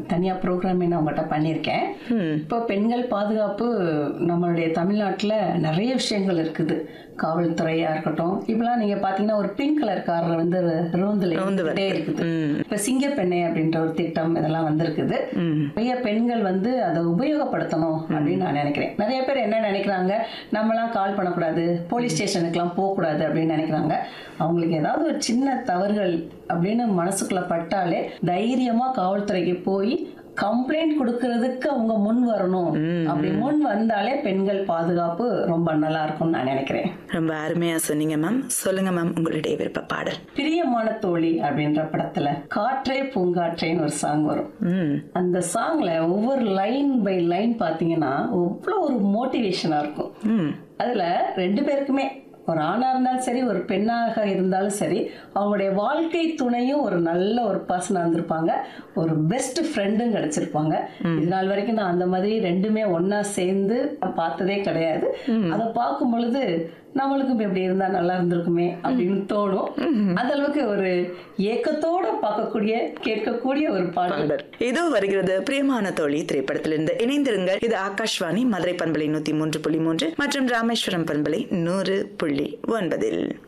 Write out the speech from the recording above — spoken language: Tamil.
தனியாக ப்ரோக்ராமே நான் உங்கள்கிட்ட பண்ணியிருக்கேன் இப்போ பெண்கள் பாதுகாப்பு நம்மளுடைய தமிழ்நாட்டில் நிறைய விஷயங்கள் இருக்குது காவல்துறையாக இருக்கட்டும் இப்பெல்லாம் நீங்கள் பார்த்தீங்கன்னா ஒரு பிங்க் கலர் கார் வந்து ரோந்தில் இருந்துகிட்டே இருக்குது இப்போ சிங்கப்பெண்ணை அப்படின்ற ஒரு திட்டம் இதெல்லாம் வந்திருக்குது நிறைய பெண்கள் வந்து அதை உபயோகப்படுத்தணும் அப்படின்னு நான் நினைக்கிறேன் நிறைய பேர் என்ன நினைக்கிறாங்க நம்மலாம் கால் பண்ணக்கூடாது போலீஸ் ஸ்டேஷனுக்குலாம் போகக்கூடாது அப்படின்னு நினைக்கிறாங்க அவங்களுக்கு ஏதாவது ஒரு சின்ன தவறுகள் அப்படின்னு மனசுக்குள்ள பட்டாலே தைரியமா காவல்துறைக்கு போய் கம்ப்ளைண்ட் கொடுக்கறதுக்கு அவங்க முன் வரணும் அப்படி முன் வந்தாலே பெண்கள் பாதுகாப்பு ரொம்ப நல்லா இருக்கும்னு நான் நினைக்கிறேன் ரொம்ப அருமையா சொன்னீங்க மேம் சொல்லுங்க மேம் உங்களுடைய விருப்ப பாடல் பிரியமான தோழி அப்படின்ற படத்துல காற்றே பூங்காற்றேன்னு ஒரு சாங் வரும் ம் அந்த சாங்ல ஒவ்வொரு லைன் பை லைன் பாத்தீங்கன்னா அவ்வளோ ஒரு மோட்டிவேஷனா இருக்கும் ம் அதுல ரெண்டு பேருக்குமே ஒரு ஆணா இருந்தாலும் சரி ஒரு பெண்ணாக இருந்தாலும் சரி அவங்களுடைய வாழ்க்கை துணையும் ஒரு நல்ல ஒரு பர்சனாக இருந்திருப்பாங்க ஒரு பெஸ்ட் ஃப்ரெண்டும் கிடைச்சிருப்பாங்க இது நாள் வரைக்கும் நான் அந்த மாதிரி ரெண்டுமே ஒண்ணா சேர்ந்து நான் பார்த்ததே கிடையாது அதை பார்க்கும் பொழுது நம்மளுக்கும் இப்படி இருந்தா நல்லா இருந்திருக்குமே அப்படின்னு தோணும் அந்த அளவுக்கு ஒரு ஏக்கத்தோட பார்க்கக்கூடிய கேட்கக்கூடிய ஒரு பாடல் பாடல் இதோ வருகிறது பிரியமான தோழி திரைப்படத்திலிருந்து இணைந்திருங்கள் இது ஆகாஷ்வாணி மதுரை பண்பலை நூத்தி மூன்று புள்ளி மூன்று மற்றும் ராமேஸ்வரம் பண்பலை நூறு புள்ளி ஒன்பதில்